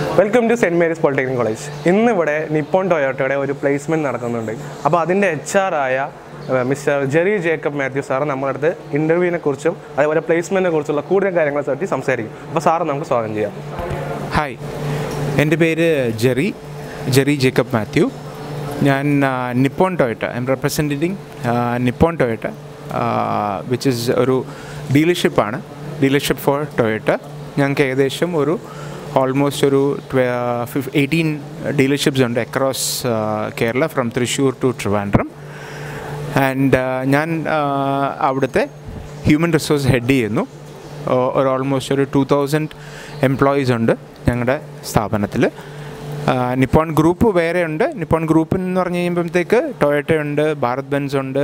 Welcome to Saint Mary's Polytechnic College ഇന്ന് ഇവിടെ Nippon ടൊയോട്ടയുടെ ഒരു പ്ലേസ്മെൻറ്റ് നടക്കുന്നുണ്ട് അപ്പോൾ അതിൻ്റെ എച്ച് ആർ ആയ ഏഹ്, മിസ്റ്റർ ജെറി ജേക്കബ് മാത്യു സാറ് നമ്മുടെ അടുത്ത് ഇൻ്റർവ്യൂവിനെ കുറിച്ചും അതേപോലെ പ്ലേസ്മെൻറ്റിനെ കുറിച്ചുള്ള കൂടുതൽ കാര്യങ്ങളെ പറ്റി സംസാരിക്കും അപ്പോൾ സാറ് നമുക്ക് സ്വാഗതം ചെയ്യാം ഹായ് എൻ്റെ പേര് ജെറി ജെറി ജേക്കബ് മാത്യു ഞാൻ Nippon Toyota I am representing Nippon Toyota which is ഒരു ഡീലർഷിപ്പാണ് ഡീലർഷിപ്പ് ഫോർ ടൊയറ്റ ഞങ്ങൾക്ക് ഏകദേശം ഒരു ഓൾമോസ്റ്റ് ഒരു എയ്റ്റീൻ ഡീലർഷിപ്സ് ഉണ്ട് across Kerala from Thrissur to Trivandrum and ഞാൻ uh, അവിടുത്തെ ഹ്യൂമൻ റിസോഴ്സ് ഹെഡ് ചെയ്യുന്നു ഓ- ഒരു ഓൾമോസ്റ്റ് ഒരു ടു തൗസൻഡ് എംപ്ലോയീസ് ഉണ്ട് ഞങ്ങളുടെ സ്ഥാപനത്തിൽ നിപ്പോൺ ഗ്രൂപ്പ് വേറെ ഉണ്ട് നിപ്പോൺ ഗ്രൂപ്പ് എന്ന് പറഞ്ഞു കഴിയുമ്പോഴത്തേക്ക് ടൊയറ്റ ഉണ്ട് ഭാരത് ബെൻസ് ഉണ്ട്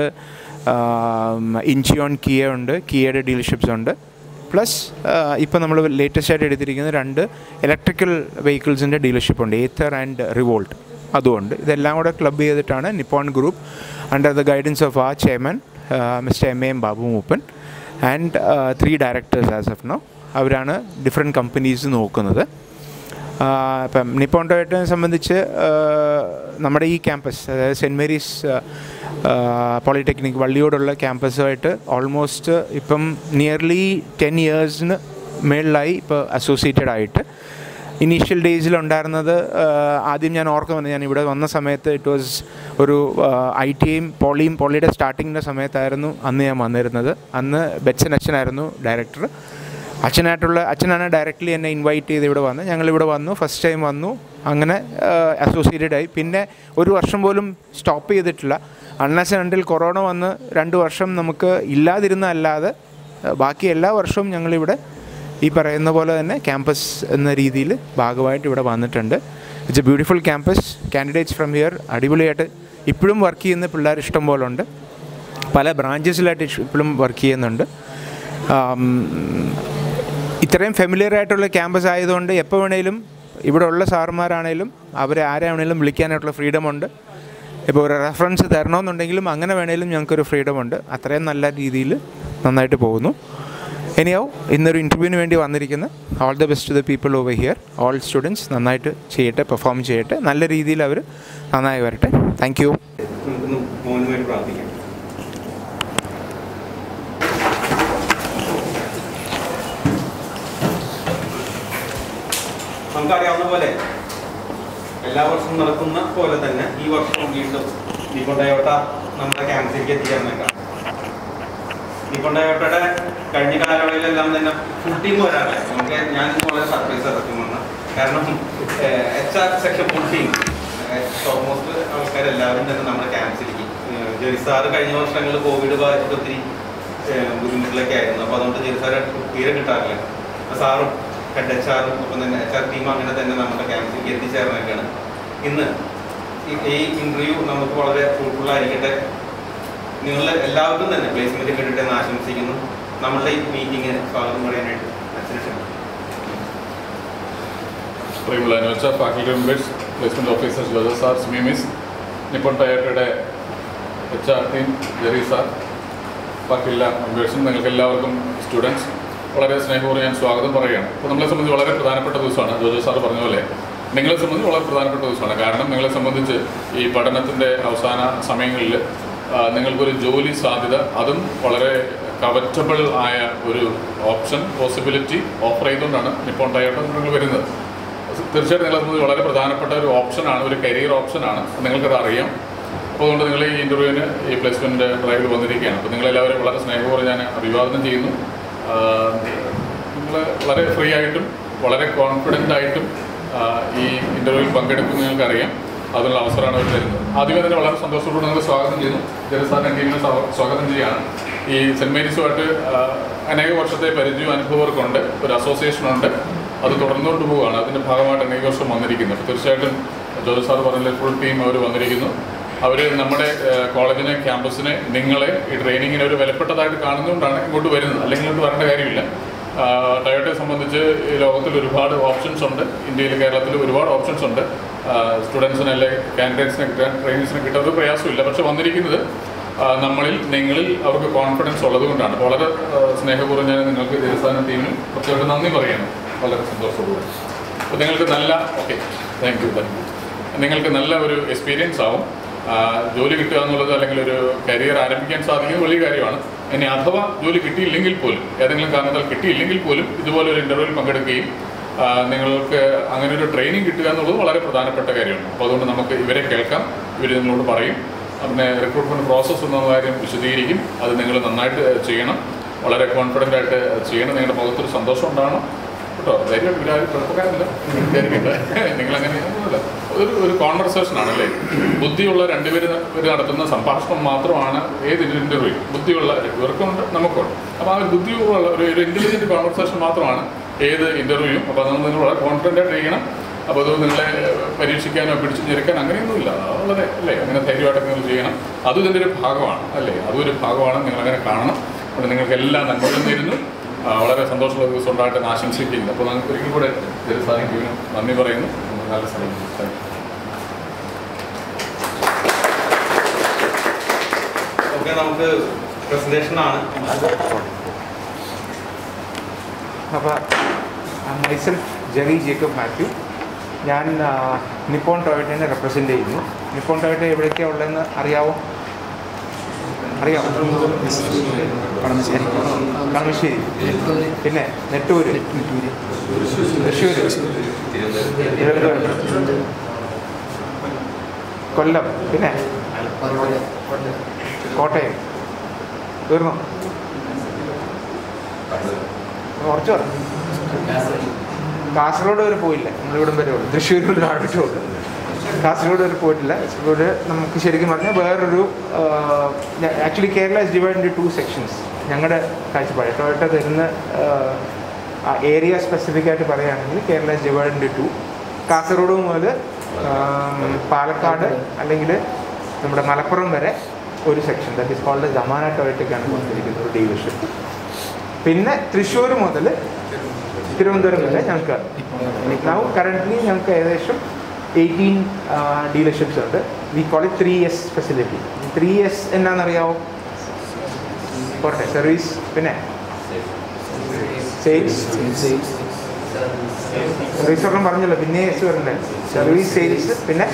ഇൻചിയോൺ കിയ ഉണ്ട് കിയയുടെ ഡീലർഷിപ്സ് ഉണ്ട് പ്ലസ് ഇപ്പോൾ നമ്മൾ ലേറ്റസ്റ്റ് ആയിട്ട് എടുത്തിരിക്കുന്ന രണ്ട് ഇലക്ട്രിക്കൽ വെഹിക്കിൾസിൻ്റെ ഡീലർഷിപ്പ് ഉണ്ട് ഏത്തർ ആൻഡ് റിവോൾട്ട് അതുകൊണ്ട് ഇതെല്ലാം കൂടെ ക്ലബ് ചെയ്തിട്ടാണ് Nippon group under the guidance of ആ chairman mister M A M Babu Mooppan and three directors as of now അവരാണ് ഡിഫറെൻറ്റ് കമ്പനീസ് നോക്കുന്നത് ആഹ് ഇപ്പം നിപ്പോൺ ടൊയറ്റനെ സംബന്ധിച്ച് ആഹ് നമ്മുടെ ഈ ക്യാമ്പസ് അതായത് സെൻറ്റ് മേരീസ് പോളിടെക്നിക് വള്ളിയോടുള്ള ക്യാമ്പസുമായിട്ട് ഓൾമോസ്റ്റ് ഇപ്പം നിയർലി ടെൻ ഇയേഴ്സിന് മേളിലായി ഇപ്പോൾ അസോസിയേറ്റഡ് ആയിട്ട് ഇനീഷ്യൽ ഡേയ്സിലുണ്ടായിരുന്നത് ആദ്യം ഞാൻ ഓർക്കുന്നത് ഞാൻ ഇവിടെ വന്ന സമയത്ത് ഇറ്റ് വാസ് ഒരു ഐ ടിയും പോളിയും പോളിയുടെ സ്റ്റാർട്ടിങ്ങിൻ്റെ സമയത്തായിരുന്നു അന്ന് ഞാൻ വന്നിരുന്നത് അന്ന് ബെച്ചൻ അച്ഛനായിരുന്നു ഡയറക്ടർ അച്ഛനായിട്ടുള്ള അച്ഛനാണ് ഡയറക്റ്റ്ലി എന്നെ ഇൻവൈറ്റ് ചെയ്ത് ഇവിടെ വന്ന് ഞങ്ങളിവിടെ വന്നു ഫസ്റ്റ് ടൈം വന്നു അങ്ങനെ അസോസിയേറ്റഡ് ആയി പിന്നെ ഒരു വർഷം പോലും സ്റ്റോപ്പ് ചെയ്തിട്ടില്ല അൺലസ് രണ്ടിൽ കൊറോണ വന്ന് രണ്ട് വർഷം നമുക്ക് ഇല്ലാതിരുന്ന അല്ലാതെ ആ, ബാക്കി എല്ലാ വർഷവും ഞങ്ങളിവിടെ ഈ പറയുന്ന പോലെ തന്നെ ക്യാമ്പസ് എന്ന രീതിയിൽ ഭാഗമായിട്ട് ഇവിടെ വന്നിട്ടുണ്ട് it's a beautiful campus candidates from here അടിപൊളിയായിട്ട് ഇപ്പോഴും വർക്ക് ചെയ്യുന്ന പിള്ളേർ ഇഷ്ടം പോലെ ഉണ്ട് പല ബ്രാഞ്ചസിലായിട്ട് ഇപ്പോഴും വർക്ക് ചെയ്യുന്നുണ്ട് ആം, ഇത്രയും ഫെമിലിയർ ആയിട്ടുള്ള ക്യാമ്പസ് ആയതുകൊണ്ട് എപ്പോൾ വേണേലും ഇവിടെ ഉള്ള സാറുമാരാണേലും അവരെ ആരെ വേണേലും വിളിക്കാനായിട്ടുള്ള ഫ്രീഡം ഉണ്ട് ഇപ്പോൾ ഒരു റെഫറൻസ് തരണമെന്നുണ്ടെങ്കിലും അങ്ങനെ വേണേലും ഞങ്ങൾക്കൊരു ഫ്രീഡം ഉണ്ട് അത്രയും നല്ല രീതിയിൽ നന്നായിട്ട് പോകുന്നു ഇനിയാവും ഇന്നൊരു ഇൻ്റർവ്യൂവിന് വേണ്ടി വന്നിരിക്കുന്ന all the best to the people over here all students നന്നായിട്ട് ചെയ്യട്ടെ പെർഫോം ചെയ്യട്ടെ നല്ല രീതിയിൽ അവർ നന്നായി വരട്ടെ താങ്ക് യു നമുക്കൊന്ന് മോന് വേണ്ടി പ്രാർത്ഥിക്കാം നമുക്കറിയാവുന്ന പോലെ എല്ലാ വർഷവും നടക്കുന്ന പോലെ തന്നെ ഈ വർഷവും വീണ്ടും നിക്കോൺ ടയോട്ട നമ്മുടെ ക്യാമ്പസിലേക്ക് എത്തിച്ചേർന്നേക്കാം നിക്കോൺ ടയോട്ടയുടെ കഴിഞ്ഞ കാലയളവിലെല്ലാം തന്നെ ഫുൾ ടീം വരാറില്ല നമുക്ക് ഞാൻ വളരെ സർപ്രൈസ് സത്യം വന്ന കാരണം H R section full team almost ആൾക്കാരെല്ലാവരും തന്നെ നമ്മുടെ ക്യാമ്പസിലേക്ക് ജെറി സാറ് കഴിഞ്ഞ വർഷങ്ങളിൽ കോവിഡ് ബാധിച്ചിട്ട് ഒത്തിരി ഏഹ്, ബുദ്ധിമുട്ടിലൊക്കെ ആയിരുന്നു അപ്പോൾ അതുകൊണ്ട് ജെറി സാറ് തീരെ കിട്ടാറില്ല അപ്പോൾ സാറും ഹെഡ് എച്ച് ആറും ഒപ്പം തന്നെ എച്ച് ആർ ടീം അങ്ങനെ തന്നെ നമ്മുടെ ക്യാമ്പസിലേക്ക് എത്തിച്ചേർന്നൊക്കെയാണ് ഇന്ന് ഈ- ഈ ഇൻ്റർവ്യൂ നമുക്ക് വളരെ ഫ്രൂട്ട്ഫുൾ ആയിരിക്കട്ടെ നിങ്ങൾ എല്ലാവർക്കും തന്നെ പ്ലേസ്മെന്റ് കിട്ടട്ടെ എന്ന് ആശംസിക്കുന്നു നമ്മളുടെ ഈ മീറ്റിംഗിന് സ്വാഗതം പറയാനായിട്ട് അച്ഛനെ ക്ഷണിക്കുന്നു. പ്രിയമുള്ള അനുവച്ച faculty members placement officers Jojo sir സ്മീമിസ് നിപ്പോൺ ടയോട്ടയുടെ H R team Jerry sir ബാക്കി എല്ലാ മെമ്പേഴ്സും നിങ്ങൾക്ക് എല്ലാവർക്കും സ്റ്റുഡൻസ് വളരെ സ്നേഹപൂർവ്വം ഞാൻ സ്വാഗതം പറയുകയാണ് അപ്പോൾ നമ്മളെ സംബന്ധിച്ച് വളരെ പ്രധാനപ്പെട്ട ദിവസമാണ് ജോജോ സാർ പറഞ്ഞ പോലെ നിങ്ങളെ സംബന്ധിച്ച് വളരെ പ്രധാനപ്പെട്ട ദിവസമാണ് കാരണം നിങ്ങളെ സംബന്ധിച്ച് ഈ പഠനത്തിൻ്റെ അവസാന സമയങ്ങളിൽ ആ, നിങ്ങൾക്കൊരു ജോലി സാധ്യത അതും വളരെ കവറ്റബിൾ ആയ ഒരു ഓപ്ഷൻ പോസിബിലിറ്റി ഓഫർ ചെയ്തുകൊണ്ടാണ് നിപ്പോൺ ടയോട്ട നിങ്ങൾ വരുന്നത് തീർച്ചയായിട്ടും നിങ്ങളെ സംബന്ധിച്ച് വളരെ പ്രധാനപ്പെട്ട ഒരു ഓപ്ഷനാണ് ഒരു കരിയർ ഓപ്ഷനാണ് നിങ്ങൾക്കത് അറിയാം അപ്പോൾ അതുകൊണ്ട് നിങ്ങൾ ഈ ഇൻ്റർവ്യൂവിന് ഈ പ്ലേസ്മെൻറ്റ് ഡ്രൈവിൽ വന്നിരിക്കുകയാണ് അപ്പോൾ നിങ്ങളെല്ലാവരും വളരെ സ്നേഹപൂർവ്വം ഞാൻ അഭിവാദനം ചെയ്യുന്നു നിങ്ങൾ വളരെ ഫ്രീ ആയിട്ടും വളരെ കോൺഫിഡൻ്റ് ആയിട്ടും ആ, ഈ ഇൻ്റർവ്യൂവിൽ പങ്കെടുക്കും നിങ്ങൾക്കറിയാം അതിനുള്ള അവസരമാണ് അവർ തരുന്നത് ആദ്യമേ തന്നെ വളരെ സന്തോഷത്തോടെ നിങ്ങൾ സ്വാഗതം ചെയ്യുന്നു ജനസാറിൻ്റെ ടീമിനെ സ്വാ- സ്വാഗതം ചെയ്യുകയാണ് ഈ സെൻറ്റ് മേരീസുമായിട്ട് ആ, അനേക വർഷത്തെ പരിചയവും അനുഭവങ്ങൾക്കുണ്ട് ഒരു അസോസിയേഷനുണ്ട് അത് തുടർന്നുകൊണ്ട് പോവുകയാണ് അതിൻ്റെ ഭാഗമായിട്ടാണ് ഈ വർഷം വന്നിരിക്കുന്നത് അപ്പോൾ തീർച്ചയായിട്ടും ജോജു സാർ പറഞ്ഞ ഫുൾ ടീം അവർ വന്നിരിക്കുന്നു അവർ നമ്മുടെ ഏഹ്, കോളേജിനെ ക്യാമ്പസിനെ നിങ്ങളെ ഈ ട്രെയിനിങ്ങിനെ ഒരു വിലപ്പെട്ടതായിട്ട് കാണുന്നതുകൊണ്ടാണ് ഇങ്ങോട്ട് വരുന്നത് അല്ലെങ്കിൽ ഇങ്ങോട്ട് വരേണ്ട കാര്യമില്ല ആഹ്, ടയോട്ടയെ സംബന്ധിച്ച് ഈ ലോകത്തിൽ ഒരുപാട് ഓപ്ഷൻസ് ഉണ്ട് ഇന്ത്യയിൽ കേരളത്തിൽ ഒരുപാട് ഓപ്ഷൻസ് ഉണ്ട് സ്റ്റുഡൻസിന് അല്ലെങ്കിൽ കാൻഡിഡേറ്റ്സിനെ കിട്ടാൻ ട്രെയിനീസിനെ കിട്ടാൻ ഒരു പ്രയാസമില്ല പക്ഷെ വന്നിരിക്കുന്നത് ആ, നമ്മളിൽ നിങ്ങളിൽ അവർക്ക് കോൺഫിഡൻസ് ഉള്ളത് കൊണ്ടാണ് അപ്പോൾ വളരെ ആ, സ്നേഹപൂർവ്വം ഞാൻ നിങ്ങൾക്ക് ജലസ്ഥാന ടീമിന് പ്രത്യേകം നന്ദി പറയണം വളരെ സന്തോഷപൂർവ്വം അപ്പോൾ നിങ്ങൾക്ക് നല്ല okay thank you thank you നിങ്ങൾക്ക് നല്ല ഒരു എക്സ്പീരിയൻസ് ആവും ആ, ജോലി കിട്ടുക എന്നുള്ളത് അല്ലെങ്കിൽ ഒരു കരിയർ ആരംഭിക്കാൻ സാധിക്കുന്നത് വലിയ കാര്യമാണ് ഇനി അഥവാ ജോലി കിട്ടിയില്ലെങ്കിൽ പോലും ഏതെങ്കിലും കാരണത്താൽ കിട്ടിയില്ലെങ്കിൽ പോലും ഇതുപോലെ ഒരു ഇൻ്റർവ്യൂവിൽ പങ്കെടുക്കുകയും ആ, നിങ്ങൾക്ക് അങ്ങനെ ഒരു ട്രെയിനിങ് കിട്ടുക എന്നുള്ളത് വളരെ പ്രധാനപ്പെട്ട കാര്യമാണ് അപ്പോൾ അതുകൊണ്ട് നമുക്ക് ഇവരെ കേൾക്കാം ഇവർ നിങ്ങളോട് പറയും പിന്നെ റിക്രൂട്ട്മെൻറ്റ് പ്രോസസ്സ് എന്ന കാര്യം വിശദീകരിക്കും അത് നിങ്ങൾ നന്നായിട്ട് ചെയ്യണം വളരെ കോൺഫിഡൻ്റ് ആയിട്ട് ചെയ്യണം നിങ്ങളുടെ മുഖത്തൊരു സന്തോഷം ഉണ്ടാവണം കേട്ടോ ധൈര്യമായിട്ട് ഇവരാരും കുഴപ്പക്കാരല്ല വിചാരിക്കണ്ട നിങ്ങളങ്ങനെ ഒന്നുമില്ല ഒരു ഒരു കോൺവെർസേഷൻ ആണല്ലേ ബുദ്ധിയുള്ള രണ്ടുപേര് ഇവർ നടത്തുന്ന സംഭാഷണം മാത്രമാണ് ഏത് ഇൻ്റർവ്യൂ ബുദ്ധിയുള്ള ഇവർക്കുണ്ട് നമുക്കുണ്ട് അപ്പോൾ ആ ഒരു ബുദ്ധിയുള്ള ഒരു ഒരു ഇൻ്റലിജൻറ്റ് കോൺവെർസേഷൻ മാത്രമാണ് ഏത് ഇൻ്റർവ്യൂയും അപ്പോൾ അത് നിങ്ങൾ വളരെ കോൺഫിഡൻ്റ് ആയിട്ട് ചെയ്യണം അപ്പോൾ അത് നിങ്ങളെ പരീക്ഷിക്കാനോ പിടിച്ചു ഞെരുക്കാൻ അങ്ങനെയൊന്നുമില്ല അത് വളരെ അല്ലേ അങ്ങനെ ധൈര്യമായിട്ട് നിങ്ങൾ ചെയ്യണം അതും ഇതിൻ്റെ ഒരു ഭാഗമാണ് അല്ലേ അതും ഒരു ഭാഗമാണ് നിങ്ങളങ്ങനെ കാണണം അപ്പോൾ നിങ്ങൾക്ക് എല്ലാ നന്മകളും നേരുന്നു ആ, വളരെ സന്തോഷമുള്ള ദിവസം ഉണ്ടാകട്ടെ എന്ന് ആശംസിക്കുന്നു അപ്പോൾ നമുക്ക് ഒരിക്കൽ കൂടെ സാധിക്കും നന്ദി പറയുന്നു നല്ല സമയം താങ്ക് യു ഓക്കെ നമുക്ക് പ്രസന്റേഷൻ ആണ് അപ്പോൾ മൈസെൽഫ് ജെറി ജേക്കബ് മാത്യു ഞാൻ ആ, നിപ്പോൺ ടൊയോട്ടേനെ റെപ്രസെൻ്റ് ചെയ്യുന്നു നിപ്പോൺ ടൊയോട്ട എവിടേക്കാണ് ഉള്ളതെന്ന് അറിയാവോ അറിയാമോ കളമശ്ശേരി പിന്നെ നെട്ടൂര് തൃശ്ശൂർ തിരുവനന്തപുരം കൊല്ലം പിന്നെ കോട്ടയം തീർന്നു കുറച്ച് പറഞ്ഞു കാസർഗോഡ് വരെ പോയില്ല നമ്മളിവിടം വരെ ഉള്ളു തൃശ്ശൂർ താഴോട്ട് ഉള്ളു കാസർഗോഡ് വരെ പോയിട്ടില്ല ഇവിടെ നമുക്ക് ശരിക്കും പറഞ്ഞാൽ വേറൊരു actually Kerala is divide in two sections ഞങ്ങളുടെ കാഴ്ചപ്പാട് ടൊയോട്ട തരുന്ന ഏരിയ സ്പെസിഫിക് ആയിട്ട് പറയുകയാണെങ്കിൽ Kerala is divide in into Kasaragod മുതൽ പാലക്കാട് അല്ലെങ്കിൽ നമ്മുടെ മലപ്പുറം വരെ ഒരു section that is called Jamana ടൊയോട്ടയ്ക്കാണ് കൊടുത്തിരിക്കുന്നത് ഒരു ഡിവിഷൻ പിന്നെ തൃശ്ശൂർ മുതൽ തിരുവനന്തപുരം വരെ ഞങ്ങൾക്ക് നൗ കറൻ്റ്ലി ഞങ്ങൾക്ക് ഏകദേശം എയ്റ്റീൻ ഡീലർഷിപ്സ് ഉണ്ട് we call it three S facility three S എന്നാണെന്നറിയാവോ പോട്ടെ സർവീസ് പിന്നെ സെയിൽസ് സർവീസ് ഒരെണ്ണം പറഞ്ഞല്ലോ പിന്നെ എസ് വരണ്ടേ സർവീസ് സെയിൽസ് പിന്നെ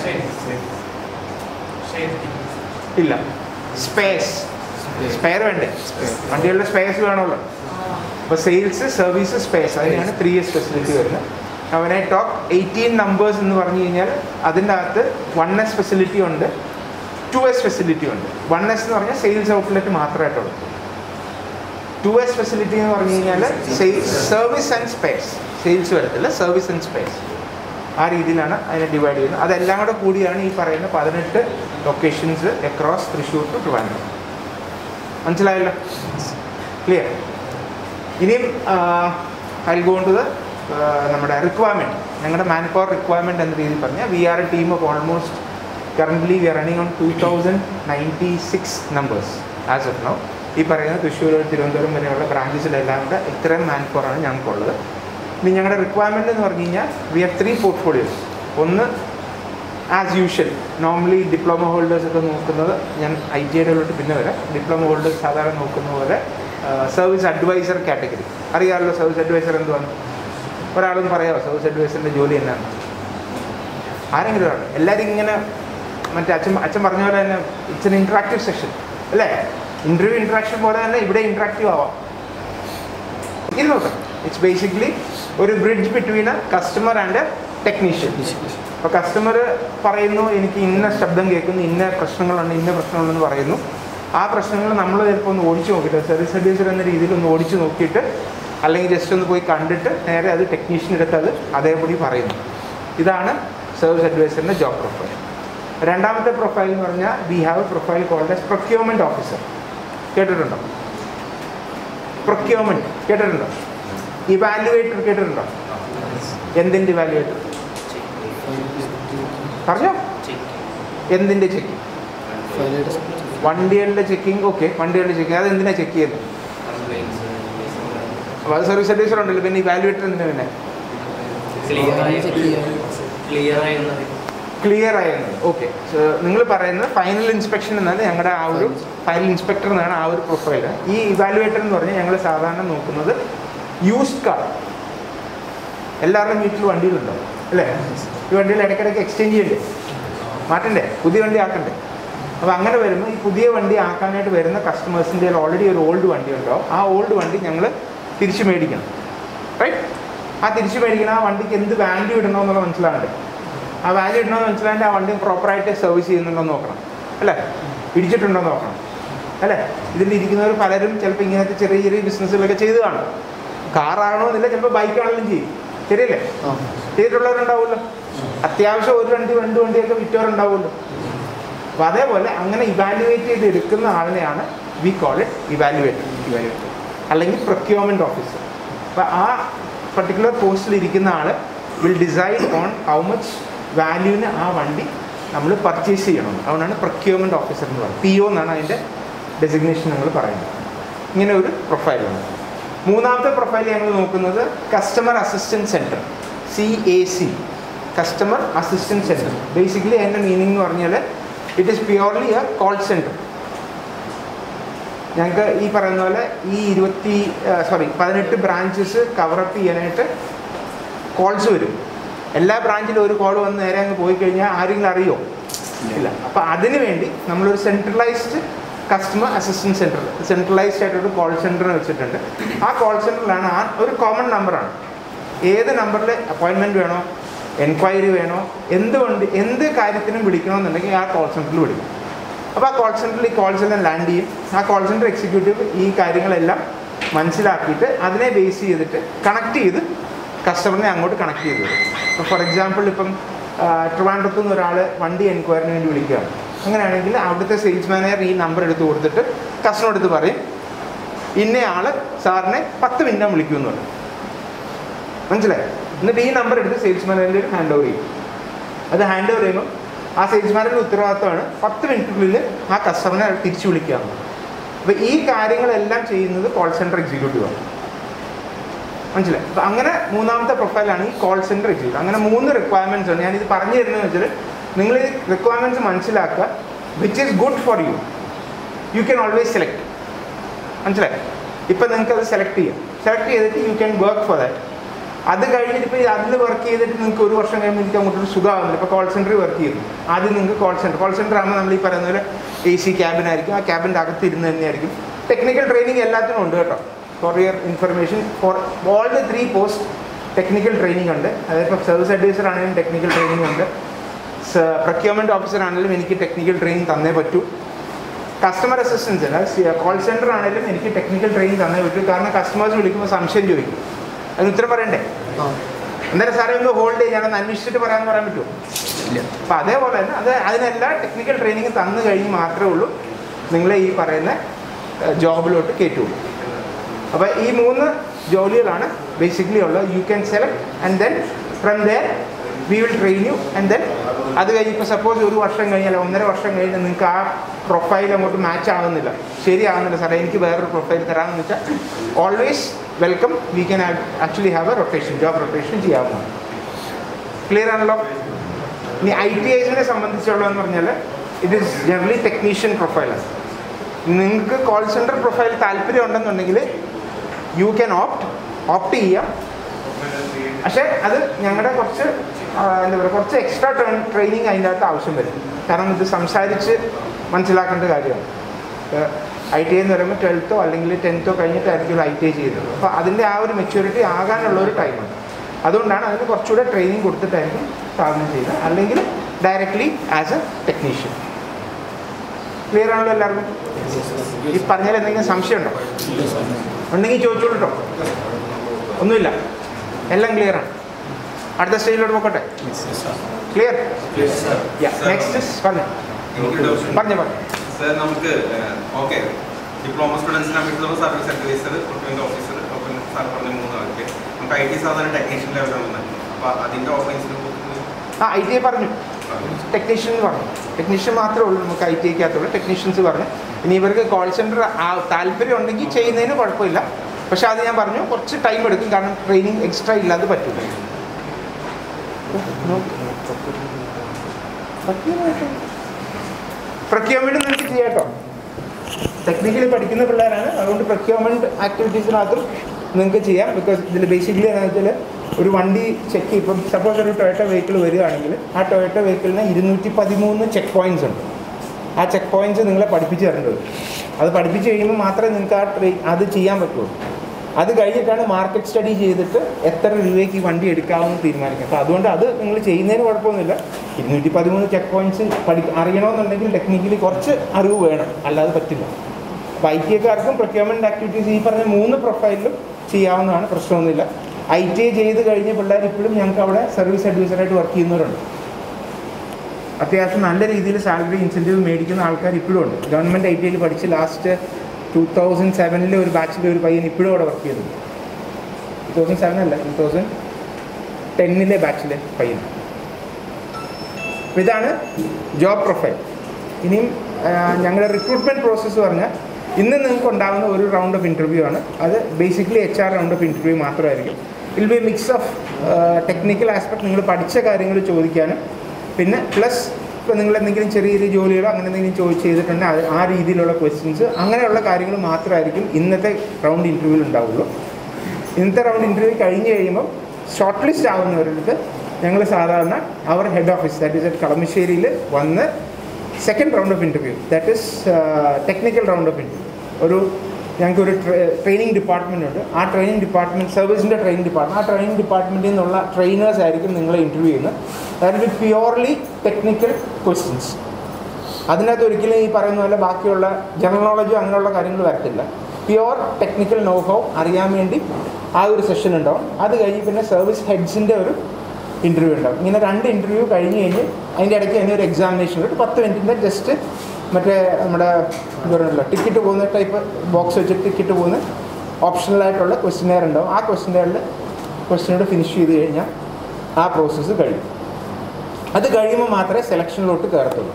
ഇല്ല സ്പേസ് സ്പെയർ വേണ്ടേ വണ്ടികളുടെ സ്പേസ് വേണമല്ലോ അപ്പോൾ സെയിൽസ് സർവീസ് സ്പേസ് അതിനാണ് ത്രീ എസ് ഫെസിലിറ്റി വരുന്നത് അവനെ ടോപ്പ് എയ്റ്റീൻ നമ്പേഴ്സ് എന്ന് പറഞ്ഞു കഴിഞ്ഞാൽ അതിൻ്റെ അകത്ത് വൺ എസ് ഫെസിലിറ്റി ഉണ്ട് ടു എസ് ഫെസിലിറ്റി ഉണ്ട് വൺ എസ് എന്ന് പറഞ്ഞാൽ സെയിൽസ് ഔട്ട്ലെറ്റ് മാത്രമായിട്ടുള്ളൂ ടു എസ് ഫെസിലിറ്റി എന്ന് പറഞ്ഞു കഴിഞ്ഞാൽ സർവീസ് ആൻഡ് സ്പേസ് സെയിൽസ് വരത്തില്ല സർവീസ് ആൻഡ് സ്പേസ് ആ രീതിയിലാണ് അതിനെ ഡിവൈഡ് ചെയ്യുന്നത് അതെല്ലാം കൂടെ കൂടിയാണ് ഈ പറയുന്ന പതിനെട്ട് locations across Thrissur to Trivandrum മനസ്സിലായല്ലോ ക്ലിയർ ഇനിയും ഐ ഗോ ടു ദ നമ്മുടെ റിക്വയർമെൻറ്റ് ഞങ്ങളുടെ മാൻ പവർ റിക്വയർമെൻറ്റ് എന്ന രീതിയിൽ പറഞ്ഞാൽ we are a team of almost currently we are running on two thousand ninety six numbers as of now ഈ പറയുന്ന തൃശ്ശൂർ തിരുവനന്തപുരം വരെയുള്ള ബ്രാഞ്ചസിലെല്ലാം കൂടെ ഇത്രയും മാൻ പവറാണ് ഞങ്ങൾക്കുള്ളത് ഇനി ഞങ്ങളുടെ റിക്വയർമെൻ്റ് എന്ന് പറഞ്ഞു കഴിഞ്ഞാൽ വി ആർ ത്രീ പോർട്ട്ഫോളിയോസ് ഒന്ന് as usual normally diploma holders ഒക്കെ നോക്കുന്നത് ഞാൻ ഐ ടി ഐഡിലോട്ട് പിന്നെ വരാം ഡിപ്ലോമ ഹോൾഡേഴ്സ് സാധാരണ നോക്കുന്ന പോലെ സർവീസ് അഡ്വൈസർ കാറ്റഗറി അറിയാമല്ലോ സർവീസ് അഡ്വൈസർ എന്തുവാണ് ഒരാളും പറയാമോ സർവീസ് അഡ്വൈസറിൻ്റെ ജോലി എന്നാണ് ആരെങ്കിലും ഒരാൾ എല്ലാവരും ഇങ്ങനെ മറ്റേ അച്ഛൻ അച്ഛൻ പറഞ്ഞ പോലെ തന്നെ ഇറ്റ്സ് എൻ ഇൻട്രാക്റ്റീവ് സെഷൻ അല്ലേ ഇൻ്റർവ്യൂ ഇൻട്രാക്ഷൻ പോലെ തന്നെ ഇവിടെ ഇൻട്രാക്റ്റീവ് ആവാം ഇത് നോക്കാം ഇറ്റ്സ് ബേസിക്കലി ഒരു bridge between a customer and a technician അപ്പോൾ കസ്റ്റമർ പറയുന്നു എനിക്ക് ഇന്ന ശബ്ദം കേൾക്കുന്നു ഇന്ന പ്രശ്നങ്ങളുണ്ട് ഇന്ന പ്രശ്നങ്ങളുണ്ടെന്ന് പറയുന്നു ആ പ്രശ്നങ്ങൾ നമ്മൾ ചിലപ്പോൾ ഒന്ന് ഓടിച്ചു നോക്കിയിട്ട് സർവീസ് അഡ്വൈസർ എന്ന രീതിയിൽ ഒന്ന് ഓടിച്ചു നോക്കിയിട്ട് അല്ലെങ്കിൽ ജസ്റ്റ് ഒന്ന് പോയി കണ്ടിട്ട് നേരെ അത് ടെക്നീഷ്യൻ എടുത്ത് അത് അതേപടി പറയുന്നു ഇതാണ് സർവീസ് അഡ്വൈസറിൻ്റെ ജോബ് പ്രൊഫൈൽ രണ്ടാമത്തെ പ്രൊഫൈൽ എന്ന് പറഞ്ഞാൽ we have a profile called as procurement officer കേട്ടിട്ടുണ്ടോ പ്രൊക്യൂർമെൻറ്റ് കേട്ടിട്ടുണ്ടോ ഇവാലുവേറ്റർ കേട്ടിട്ടുണ്ടോ എന്തിൻ്റെ ഇവാലുവേറ്റർ പറഞ്ഞോ എന്തിൻ്റെ ചെക്കിങ് വണ്ടികളുടെ ചെക്കിങ് ഓക്കെ വണ്ടികളുടെ ചെക്കിങ് അത് എന്തിനാ ചെക്ക് ചെയ്യുന്നത് അപ്പോൾ അത് സർവീസ് അഡ്വൈസർ ഉണ്ടല്ലോ പിന്നെ ഇവാലുവേറ്റർ എന്തിനാ പിന്നെ ക്ലിയർ ആയിരുന്നത് ഓക്കെ നിങ്ങൾ പറയുന്നത് ഫൈനൽ ഇൻസ്പെക്ഷൻ എന്നാണ് ഞങ്ങളുടെ ആ ഒരു ഫൈനൽ ഇൻസ്പെക്ടർ എന്നാണ് ആ ഒരു പ്രൊഫൈൽ ഈ ഇവാലുവേറ്റർ എന്ന് പറഞ്ഞാൽ ഞങ്ങൾ സാധാരണ നോക്കുന്നത് യൂസ്ഡ് കാർ എല്ലാവരുടെയും വീട്ടിൽ വണ്ടികളുണ്ടാവും അല്ലേ ഈ വണ്ടികൾ ഇടയ്ക്കിടയ്ക്ക് എക്സ്ചേഞ്ച് ചെയ്യണ്ടേ മാറ്റണ്ടേ പുതിയ വണ്ടി ആക്കണ്ടേ അപ്പോൾ അങ്ങനെ വരുമ്പോൾ ഈ പുതിയ വണ്ടി ആക്കാനായിട്ട് വരുന്ന കസ്റ്റമേഴ്സിൻ്റെ ഓൾറെഡി ഒരു ഓൾഡ് വണ്ടി ഉണ്ടോ ആ ഓൾഡ് വണ്ടി ഞങ്ങൾ തിരിച്ചു മേടിക്കണം റൈറ്റ് ആ തിരിച്ചു മേടിക്കണം ആ വണ്ടിക്ക് എന്ത് വാല്യൂ ഇടണമെന്നുള്ള മനസ്സിലാകണ്ടേ ആ വാല്യൂ ഇടണമെന്ന് മനസ്സിലാണ്ട് ആ വണ്ടി പ്രോപ്പറായിട്ട് സർവീസ് ചെയ്യുന്നുണ്ടോ എന്ന് നോക്കണം അല്ലേ ഇടിച്ചിട്ടുണ്ടോ എന്ന് നോക്കണം അല്ലേ ഇതിൽ ഇരിക്കുന്നവർ പലരും ചിലപ്പോൾ ഇങ്ങനത്തെ ചെറിയ ചെറിയ ബിസിനസ്സുകളൊക്കെ ചെയ്ത് കാണും കാറാകണമെന്നില്ല ചിലപ്പോൾ ബൈക്കാണെങ്കിലും ചെയ്യും ശരിയല്ലേ ചെയ്തിട്ടുള്ളവരുണ്ടാവുമല്ലോ അത്യാവശ്യം ഒരു വണ്ടി രണ്ട് വണ്ടിയൊക്കെ വിറ്റവരുണ്ടാവുമല്ലോ അപ്പോൾ അതേപോലെ അങ്ങനെ ഇവാലുവേറ്റ് ചെയ്ത് എടുക്കുന്ന ആളിനെയാണ് we call it evaluator evaluator അല്ലെങ്കിൽ പ്രൊക്യൂർമെൻറ്റ് ഓഫീസർ അപ്പോൾ ആ പർട്ടിക്കുലർ പോസ്റ്റിൽ ഇരിക്കുന്ന ആൾ will decide on how much വാല്യൂവിന് ആ വണ്ടി നമ്മൾ പർച്ചേസ് ചെയ്യണം അതുകൊണ്ടാണ് പ്രൊക്യൂർമെൻറ്റ് ഓഫീസർ എന്ന് പറയുന്നത് പി ഒ എന്നാണ് അതിൻ്റെ ഡെസിഗ്നേഷൻ നമ്മൾ പറയുന്നത് ഇങ്ങനെ ഒരു പ്രൊഫൈലാണ് മൂന്നാമത്തെ പ്രൊഫൈൽ ഞങ്ങൾ നോക്കുന്നത് customer assistant center C A C customer assistant center basically അതിൻ്റെ മീനിങ് എന്ന് പറഞ്ഞാൽ it is purely a call center ഞങ്ങൾക്ക് ഈ പറയുന്ന പോലെ ഈ ഇരുപത്തി സോറി പതിനെട്ട് ബ്രാഞ്ചസ് കവറപ്പ് ചെയ്യാനായിട്ട് കോൾസ് വരും എല്ലാ ബ്രാഞ്ചിലും ഒരു കോൾ വന്ന് നേരെ അങ്ങ് പോയി കഴിഞ്ഞാൽ ആരെങ്കിലും അറിയോ ഇല്ല അപ്പോൾ അതിന് വേണ്ടി നമ്മളൊരു centralized customer assistant center centralized ആയിട്ടൊരു കോൾ സെൻറ്റർ വെച്ചിട്ടുണ്ട് ആ കോൾ സെൻറ്ററിലാണ് ആ ഒരു കോമൺ നമ്പറാണ് ഏത് നമ്പറിൽ അപ്പോയിൻമെൻറ്റ് വേണോ എൻക്വയറി വേണോ എന്തുകൊണ്ട് എന്ത് കാര്യത്തിനും വിളിക്കണമെന്നുണ്ടെങ്കിൽ ആ കോൾ സെൻറ്ററിൽ വിളിക്കും അപ്പോൾ ആ കോൾ സെൻറ്ററിൽ ഈ കോൾസ് എല്ലാം ലാൻഡ് ചെയ്യും ആ കോൾ സെൻറ്റർ എക്സിക്യൂട്ടീവ് ഈ കാര്യങ്ങളെല്ലാം മനസ്സിലാക്കിയിട്ട് അതിനെ ബേസ് ചെയ്തിട്ട് കണക്ട് ചെയ്ത് കസ്റ്റമറിനെ അങ്ങോട്ട് കണക്ട് ചെയ്ത് തരും ഇപ്പോൾ ഫോർ എക്സാമ്പിൾ ഇപ്പം ആ, ട്രിവാൻഡ്രത്ത് നിന്ന് ഒരാൾ വണ്ടി എൻക്വയറിന് വേണ്ടി വിളിക്കുകയാണ് അങ്ങനെയാണെങ്കിൽ അവിടുത്തെ സെയിൽസ് മാനേജർ ഈ നമ്പർ എടുത്ത് കൊടുത്തിട്ട് കസ്റ്റമർ എടുത്ത് പറയും ഇന്നയാൾ സാറിനെ പത്ത് മിനിറ്റ് വിളിക്കുമെന്ന് പറയും മനസ്സിലായി എന്നിട്ട് ഈ നമ്പർ എടുത്ത് സെയിൽസ് മാനേജറിൽ ഹാൻഡ് ഓവർ ചെയ്യും അത് ഹാൻഡ് ഓവർ ചെയ്യുമ്പോൾ ആ സെയിൽസ്മാരുടെ ഉത്തരവാദിത്തമാണ് പത്ത് മിനിറ്റിനുള്ളിൽ ആ കസ്റ്റമറിനെ തിരിച്ചു വിളിക്കുക അപ്പോൾ ഈ കാര്യങ്ങളെല്ലാം ചെയ്യുന്നത് കോൾ സെൻറ്റർ എക്സിക്യൂട്ടീവാണ് മനസ്സിലായി അപ്പോൾ അങ്ങനെ മൂന്നാമത്തെ പ്രൊഫൈലാണ് ഈ കോൾ സെൻറ്റർ എക്സിക്യൂട്ടീവ് അങ്ങനെ മൂന്ന് റിക്വയർമെൻറ്റ്സ് ഉണ്ട് ഞാനിത് പറഞ്ഞു തരുന്നത് വെച്ചാൽ നിങ്ങൾ ഈ റിക്വയർമെൻറ്റ്സ് മനസ്സിലാക്കുക which is good for you you can always select മനസ്സിലായി ഇപ്പം നിങ്ങൾക്ക് അത് സെലക്ട് ചെയ്യാം സെലക്ട് ചെയ്തിട്ട് you can work for that അത് കഴിഞ്ഞിട്ട് ഇപ്പോൾ അതിൽ വർക്ക് ചെയ്തിട്ട് നിങ്ങൾക്ക് ഒരു വർഷം കഴിയുമ്പോൾ എനിക്ക് അങ്ങോട്ടൊരു സുഖമാകുന്നില്ല ഇപ്പോൾ കോൾ സെൻറ്ററിൽ വർക്ക് ചെയ്തു ആദ്യം നിങ്ങൾക്ക് കോൾ സെൻറ്റർ കോൾ സെൻറ്റർ ആകുമ്പോൾ നമ്മൾ ഈ പറയുന്ന പോലെ എ സി ക്യാബിനായിരിക്കും ആ ക്യാബിൻ്റെ അകത്ത് ഇരുന്ന് തന്നെയായിരിക്കും ടെക്നിക്കൽ ട്രെയിനിങ് എല്ലാത്തിനും ഉണ്ട് കേട്ടോ for your information for all the three post technical training ഉണ്ട് അതായത് ഇപ്പോൾ സർവീസ് അഡ്വൈസർ ആണെങ്കിലും ടെക്നിക്കൽ ട്രെയിനിങ് ഉണ്ട് പ്രൊക്യൂർമെൻറ്റ് ഓഫീസർ ആണെങ്കിലും എനിക്ക് ടെക്നിക്കൽ ട്രെയിനിങ് തന്നേ പറ്റൂ കസ്റ്റമർ അസിസ്റ്റൻസ് അതായത് കോൾ സെൻറ്റർ ആണെങ്കിലും എനിക്ക് ടെക്നിക്കൽ ട്രെയിനിങ് തന്നേ പറ്റൂ കാരണം കസ്റ്റമേഴ്സ് വിളിക്കുമ്പോൾ സംശയം ചോദിക്കും അതിന് ഉത്തരം പറയണ്ടേ എന്തായാലും സാറേ ഒന്ന് ഹോൾഡ് ചെയ്ത് ഞാനൊന്ന് അന്വേഷിച്ചിട്ട് പറയാമെന്ന് പറയാൻ പറ്റുമോ ഇല്ല അപ്പോൾ അതേപോലെ തന്നെ അത് അതിനെല്ലാം ടെക്നിക്കൽ ട്രെയിനിങ് തന്നു കഴിഞ്ഞ് മാത്രമേ ഉള്ളൂ നിങ്ങളെ ഈ പറയുന്ന ജോബിലോട്ട് കയറ്റുള്ളൂ അപ്പോൾ ഈ മൂന്ന് ജോലികളാണ് ബേസിക്കലി ഉള്ളത് you can select and then from there we will train you and then അത് കഴിഞ്ഞ് ഇപ്പോൾ സപ്പോസ് ഒരു വർഷം കഴിഞ്ഞാൽ ഒന്നര വർഷം കഴിഞ്ഞ് നിങ്ങൾക്ക് ആ പ്രൊഫൈൽ അങ്ങോട്ട് മാച്ച് ആവുന്നില്ല ശരിയാവുന്നില്ല സാറേ എനിക്ക് വേറൊരു പ്രൊഫൈൽ തരാമെന്ന് വെച്ചാൽ always welcome we can actually have a rotation job rotation ചെയ്യാവുന്നതാണ് ക്ലിയർ ആണല്ലോ ഇനി ഐ ടി ഐസിനെ സംബന്ധിച്ചുള്ളതെന്ന് പറഞ്ഞാൽ ഇറ്റ് ഈസ് ജനറലി ടെക്നീഷ്യൻ പ്രൊഫൈലാണ് നിങ്ങൾക്ക് കോൾ സെൻറ്റർ പ്രൊഫൈൽ താല്പര്യം ഉണ്ടെന്നുണ്ടെങ്കിൽ യു ക്യാൻ ഓപ്റ്റ് ഓപ്റ്റ് ചെയ്യാം പക്ഷേ അത് ഞങ്ങളുടെ കുറച്ച് ആ, എന്താ പറയുക കുറച്ച് എക്സ്ട്രാ ട്രെയിനിങ് അതിൻ്റെ അകത്ത് ആവശ്യം വരും കാരണം ഇത് സംസാരിച്ച് മനസ്സിലാക്കേണ്ട കാര്യമാണ് ഐ ടി ഐ എന്ന് പറയുമ്പോൾ ട്വൽത്തോ അല്ലെങ്കിൽ ടെൻത്തോ കഴിഞ്ഞിട്ടായിരിക്കും ഐ ടി ഐ ചെയ്യുന്നത് അപ്പോൾ അതിൻ്റെ ആ ഒരു മെച്യൂരിറ്റി ആകാനുള്ള ഒരു ടൈമാണ് അതുകൊണ്ടാണ് അതിന് കുറച്ചുകൂടെ ട്രെയിനിങ് കൊടുത്തിട്ടായിരിക്കും സാധനം ചെയ്യുന്നത് അല്ലെങ്കിൽ directly as a technician clear ആണല്ലോ എല്ലാവർക്കും ഈ പറഞ്ഞാൽ എന്തെങ്കിലും സംശയമുണ്ടോ ഉണ്ടെങ്കിൽ ചോദിച്ചോളൂ കേട്ടോ ഒന്നുമില്ല എല്ലാം ക്ലിയർ ആണ് അടുത്ത സ്റ്റേജിലോട്ട് പോക്കട്ടെ ക്ലിയർ നെക്സ്റ്റ് പറഞ്ഞു എനിക്ക് ഡൗട്ട് ഉണ്ട്. പറഞ്ഞു പറഞ്ഞു സർ നമുക്ക് ഓക്കെ ഡിപ്ലോമ സ്റ്റുഡൻസിനെ അപേക്ഷിച്ചുള്ള സർവീസ് അഡ്വൈസർ പ്രൊക്യൂർമെന്റ് ഓഫീസർ ഒപ്പം സാർ പറഞ്ഞ മൂന്ന് ആൾക്ക് നമുക്ക് ഐ ടി സാധാരണ ടെക്നീഷ്യൻ ലെവലാണ് അപ്പോൾ അതിൻ്റെ ഓഫീസിൽ ആ ഐ ടി ഐ പറഞ്ഞു ടെക്നീഷ്യൻ എന്ന് പറഞ്ഞു ടെക്നീഷ്യൻ മാത്രമേ ഉള്ളൂ നമുക്ക് ഐ ടി ഐക്കകത്തുള്ളൂ ടെക്നീഷ്യൻസ് പറഞ്ഞു ഇനി ഇവർക്ക് കോൾ സെൻറ്റർ ആ താല്പര്യം ഉണ്ടെങ്കിൽ ചെയ്യുന്നതിന് കുഴപ്പമില്ല പക്ഷെ അത് ഞാൻ പറഞ്ഞു കുറച്ച് ടൈം എടുക്കും കാരണം ട്രെയിനിങ് എക്സ്ട്രാ ഇല്ലാതെ പറ്റില്ല പ്രൊക്യൂർമെൻറ്റ് നിങ്ങൾക്ക് ചെയ്യാം കേട്ടോ ടെക്നിക്കലി പഠിക്കുന്ന പിള്ളേരാണ് അതുകൊണ്ട് പ്രൊക്യൂർമെൻറ്റ് ആക്ടിവിറ്റീസിനകത്തും നിങ്ങൾക്ക് ചെയ്യാം ബിക്കോസ് ഇതിൽ ബേസിക്കലി എന്താണെന്ന് വെച്ചാൽ ഒരു വണ്ടി ചെക്ക് ഇപ്പം സപ്പോസ് ഒരു ടൊയറ്റ വെഹിക്കിൾ വരികയാണെങ്കിൽ ആ ടൊയറ്റ വെഹിക്കിളിന് ഇരുന്നൂറ്റി പതിമൂന്ന് ചെക്ക് പോയിന്റ്സ് ഉണ്ട് ആ ചെക്ക് പോയിന്റ്സ് നിങ്ങളെ പഠിപ്പിച്ച് തരേണ്ടത് അത് പഠിപ്പിച്ച് കഴിയുമ്പോൾ മാത്രമേ നിങ്ങൾക്ക് ആ ട്രെയിൻ അത് ചെയ്യാൻ പറ്റുള്ളൂ അത് കഴിഞ്ഞിട്ടാണ് മാർക്കറ്റ് സ്റ്റഡി ചെയ്തിട്ട് എത്ര രൂപയ്ക്ക് ഈ വണ്ടി എടുക്കാമെന്ന് തീരുമാനിക്കുക അപ്പോൾ അതുകൊണ്ട് അത് നിങ്ങൾ ചെയ്യുന്നതിന് കുഴപ്പമൊന്നുമില്ല ഇരുന്നൂറ്റി പതിമൂന്ന് ചെക്ക് പോയിന്റ്സ് പഠി അറിയണമെന്നുണ്ടെങ്കിൽ ടെക്നിക്കലി കുറച്ച് അറിവ് വേണം അല്ലാതെ പറ്റില്ല അപ്പോൾ ഐ ടി ഐക്കാർക്കും പ്രൊക്യൂർമെൻറ്റ് ആക്ടിവിറ്റീസ് ഈ പറഞ്ഞ മൂന്ന് പ്രൊഫൈലിലും ചെയ്യാവുന്നതാണ് പ്രശ്നമൊന്നുമില്ല ഐ ടി ഐ ചെയ്ത് കഴിഞ്ഞ പിള്ളേർ ഇപ്പോഴും ഞങ്ങൾക്ക് അവിടെ സർവീസ് അഡ്വൈസറായിട്ട് വർക്ക് ചെയ്യുന്നവരുണ്ട് അത്യാവശ്യം നല്ല രീതിയിൽ സാലറി ഇൻസെൻറ്റീവ് മേടിക്കുന്ന ആൾക്കാർ ഇപ്പോഴും ഉണ്ട് ഗവൺമെൻറ് ഐ ടി ഐയിൽ പഠിച്ച് ലാസ്റ്റ് ടൂ തൗസൻഡ് സെവനിലെ ഒരു ബാച്ചിലെ ഒരു പയ്യൻ ഇപ്പോഴും അവിടെ വർക്ക് ചെയ്തു ടൂ തൗസൻഡ് സെവൻ അല്ല ടൂ തൗസൻഡ് ടെന്നിലെ ബാച്ചിലെ പയ്യൻ അപ്പോൾ ഇതാണ് ജോബ് പ്രൊഫൈൽ ഇനിയും ആ, ഞങ്ങളുടെ റിക്രൂട്ട്മെൻറ്റ് പ്രോസസ്സ് പറഞ്ഞാൽ ഇന്ന് നിങ്ങൾക്ക് ഉണ്ടാകുന്ന ഒരു റൗണ്ട് ഓഫ് ഇൻ്റർവ്യൂ ആണ് അത് basically H R round of interview മാത്രമായിരിക്കും will be mix of technical aspect നിങ്ങൾ പഠിച്ച കാര്യങ്ങൾ ചോദിക്കാനും പിന്നെ പ്ലസ് ഇപ്പോൾ നിങ്ങൾ എന്തെങ്കിലും ചെറിയ ചെറിയ ജോലികളോ അങ്ങനെ എന്തെങ്കിലും ചോദിച്ച് ചെയ്തിട്ടുണ്ടെങ്കിൽ അത് ആ രീതിയിലുള്ള ക്വസ്റ്റ്യൻസ് അങ്ങനെയുള്ള കാര്യങ്ങൾ മാത്രമായിരിക്കും ഇന്നത്തെ റൗണ്ട് ഇൻ്റർവ്യൂവിൽ ഉണ്ടാവുള്ളൂ ഇന്നത്തെ റൗണ്ട് ഇൻ്റർവ്യൂ കഴിഞ്ഞ് കഴിയുമ്പോൾ ഷോർട്ട് ലിസ്റ്റ് ആവുന്നവരുടെ ഞങ്ങൾ സാധാരണ അവർ head office that is at കളമശ്ശേരിയിൽ വന്ന് second round of interview that is technical round of interview ഒരു ഞങ്ങൾക്ക് ഒരു ട്രെയിനിങ് ഡിപ്പാർട്ട്മെൻ്റ് ഉണ്ട് ആ ട്രെയിനിങ് ഡിപ്പാർട്ട്മെൻറ്റ് സർവീസിൻ്റെ ട്രെയിനിങ് ഡിപ്പാർട്ട്മെൻറ്റ് ആ ട്രെയിനിങ് ഡിപ്പാർട്ട്മെൻറ്റിൽ നിന്നുള്ള ട്രെയിനേഴ്സ് ആയിരിക്കും നിങ്ങളെ ഇൻ്റർവ്യൂ ചെയ്യുന്നത് that be purely technical questions അതിനകത്ത് ഒരിക്കലും ഈ പറയുന്ന പോലെ ബാക്കിയുള്ള ജനറൽ നോളജോ അങ്ങനെയുള്ള കാര്യങ്ങൾ വരത്തില്ല പ്യുവർ ടെക്നിക്കൽ നോ ഹൗ അറിയാൻ വേണ്ടി ആ ഒരു സെഷൻ ഉണ്ടാവും അത് കഴിഞ്ഞ് പിന്നെ സർവീസ് ഹെഡ്സിൻ്റെ ഒരു ഇൻ്റർവ്യൂ ഉണ്ടാവും ഇങ്ങനെ രണ്ട് ഇൻ്റർവ്യൂ കഴിഞ്ഞ് കഴിഞ്ഞ് അതിൻ്റെ ഇടയ്ക്ക് തന്നെ ഒരു എക്സാമിനേഷൻ ഉണ്ട് പത്ത് മിനിറ്റിൻ്റെ ജസ്റ്റ് മറ്റേ നമ്മുടെ എന്താ പറയുക ടിക്കറ്റ് പോകുന്ന ടൈപ്പ് ബോക്സ് വെച്ചിട്ട് ടിക്കറ്റ് പോകുന്ന ഓപ്ഷണലായിട്ടുള്ള ക്വസ്റ്റിനെയർ ഉണ്ടാവും ആ ക്വസ്റ്റിനെയറിൽ ക്വസ്റ്റിനോട് ഫിനിഷ് ചെയ്ത് കഴിഞ്ഞാൽ ആ പ്രോസസ്സ് കഴിയും അത് കഴിയുമ്പോൾ മാത്രമേ സെലക്ഷനിലോട്ട് കയറത്തുള്ളൂ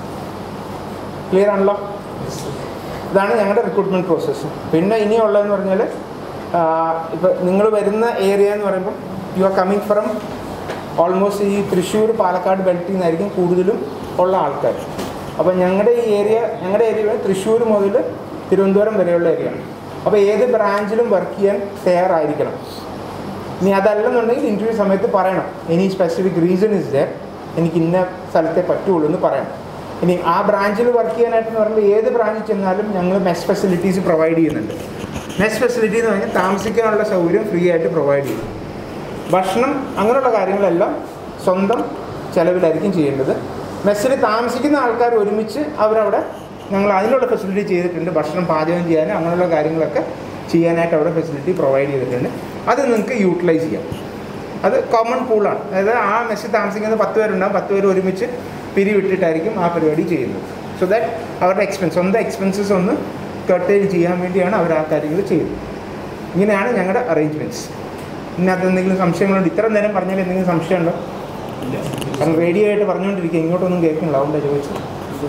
ക്ലിയർ ആണല്ലോ ഇതാണ് ഞങ്ങളുടെ റിക്രൂട്ട്മെൻറ്റ് പ്രോസസ്സ് പിന്നെ ഇനിയുള്ളതെന്ന് പറഞ്ഞാൽ ഇപ്പോൾ നിങ്ങൾ വരുന്ന ഏരിയ എന്ന് പറയുമ്പോൾ you are coming from almost ഈ തൃശ്ശൂർ പാലക്കാട് ബെൽറ്റിൽ നിന്നായിരിക്കും കൂടുതലും ഉള്ള ആൾക്കാർ അപ്പോൾ ഞങ്ങളുടെ ഈ ഏരിയ ഞങ്ങളുടെ ഏരിയ തൃശ്ശൂർ മുതൽ തിരുവനന്തപുരം വരെയുള്ള ഏരിയയാണ് അപ്പോൾ ഏത് ബ്രാഞ്ചിലും വർക്ക് ചെയ്യാൻ തയ്യാറായിരിക്കണം ഇനി അതല്ലെന്നുണ്ടെങ്കിൽ ഇൻ്റർവ്യൂ സമയത്ത് പറയണം any specific reason is there എനിക്ക് ഇന്ന സ്ഥലത്തെ പറ്റുള്ളൂ എന്ന് പറയണം ഇനി ആ ബ്രാഞ്ചിൽ വർക്ക് ചെയ്യാനായിട്ടെന്ന് പറയുമ്പോൾ ഏത് ബ്രാഞ്ചിൽ ചെന്നാലും ഞങ്ങൾ മെസ് ഫെസിലിറ്റീസ് പ്രൊവൈഡ് ചെയ്യുന്നുണ്ട് മെസ് ഫെസിലിറ്റി എന്ന് പറഞ്ഞാൽ താമസിക്കാനുള്ള സൗകര്യം ഫ്രീ ആയിട്ട് പ്രൊവൈഡ് ചെയ്യും ഭക്ഷണം അങ്ങനെയുള്ള കാര്യങ്ങളെല്ലാം സ്വന്തം ചിലവിലായിരിക്കും ചെയ്യേണ്ടത് മെസ്സിൽ താമസിക്കുന്ന ആൾക്കാർ ഒരുമിച്ച് അവരവിടെ ഞങ്ങൾ അതിനുള്ള ഫെസിലിറ്റി ചെയ്തിട്ടുണ്ട് ഭക്ഷണം പാചകം ചെയ്യാനും അങ്ങനെയുള്ള കാര്യങ്ങളൊക്കെ ചെയ്യാനായിട്ട് അവിടെ ഫെസിലിറ്റി പ്രൊവൈഡ് ചെയ്തിട്ടുണ്ട് അത് നിങ്ങൾക്ക് യൂട്ടിലൈസ് ചെയ്യാം അത് കോമൺ പൂളാണ് അതായത് ആ മെസ്സിൽ താമസിക്കുന്ന പത്ത് പേരുണ്ടാകും പത്ത് പേര് ഒരുമിച്ച് പിരിവിട്ടിട്ടായിരിക്കും ആ പരിപാടി ചെയ്യുന്നത് സോ ദാറ്റ് അവരുടെ എക്സ്പെൻസ് സ്വന്തം എക്സ്പെൻസസ് ഒന്ന് കട്ടേൽ ചെയ്യാൻ വേണ്ടിയാണ് അവർ ആ കാര്യങ്ങൾ ചെയ്യുന്നത് ഇങ്ങനെയാണ് ഞങ്ങളുടെ അറേഞ്ച്മെൻറ്റ്സ് ഇതിനകത്ത് എന്തെങ്കിലും സംശയങ്ങളുണ്ട് ഇത്ര നേരം പറഞ്ഞാൽ എന്തെങ്കിലും സംശയമുണ്ടോ കാരണം റേഡിയോ ആയിട്ട് പറഞ്ഞുകൊണ്ടിരിക്കുക ഇങ്ങോട്ടൊന്നും കേൾക്കുന്നില്ല അതുകൊണ്ടാണ് ചോദിച്ചത്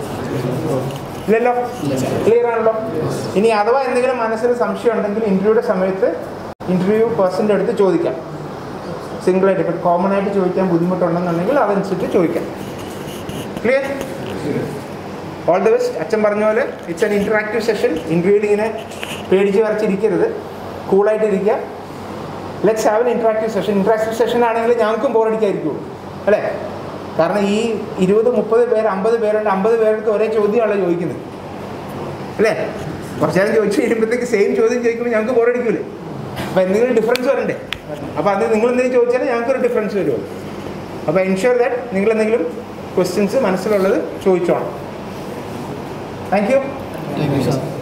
ഇല്ലല്ലോ ക്ലിയർ ആണല്ലോ ഇനി അഥവാ എന്തെങ്കിലും മനസ്സിൽ സംശയം ഉണ്ടെങ്കിൽ ഇൻ്റർവ്യൂയുടെ സമയത്ത് ഇൻ്റർവ്യൂ പേഴ്സൻ്റെ അടുത്ത് ചോദിക്കാം സിംഗിളായിട്ട് ഇപ്പം കോമൺ ആയിട്ട് ചോദിക്കാൻ ബുദ്ധിമുട്ടുണ്ടെന്നുണ്ടെങ്കിൽ അതനുസരിച്ച് ചോദിക്കാം ക്ലിയർ ഓൾ ദി ബെസ്റ്റ് അച്ഛൻ പറഞ്ഞ പോലെ ഇറ്റ്സ് എൻ ഇൻറ്ററാക്റ്റീവ് സെഷൻ ഇൻ്റർവ്യൂവിൽ ഇങ്ങനെ പേടിച്ച് വരച്ചിരിക്കരുത് കൂളായിട്ട് ഇരിക്കുക let's have an interactive session interactive session ആണെങ്കിൽ ഞങ്ങൾക്കും ബോറടിക്കായിരിക്കുള്ളൂ അല്ലേ കാരണം ഈ ഇരുപത് മുപ്പത് പേര് അമ്പത് പേരുണ്ട് അമ്പത് പേർക്ക് ഒരേ ചോദ്യമാണല്ലോ ചോദിക്കുന്നത് അല്ലേ കുറച്ച് നേരം ചോദിച്ചു കഴിയുമ്പോഴത്തേക്ക് സെയിം ചോദ്യം ചോദിക്കുമ്പോൾ ഞങ്ങൾക്ക് ബോറടിക്കൂലേ അപ്പോൾ എന്തെങ്കിലും ഡിഫറൻസ് വരണ്ടേ അപ്പോൾ അത് നിങ്ങൾ എന്തെങ്കിലും ചോദിച്ചാൽ ഞങ്ങൾക്കൊരു ഡിഫറൻസ് വരുമല്ലോ അപ്പോൾ എൻഷുർ ദാറ്റ് നിങ്ങൾ എന്തെങ്കിലും ക്വസ്റ്റ്യൻസ് മനസ്സിലുള്ളത് ചോദിച്ചോണം thank you thank you sir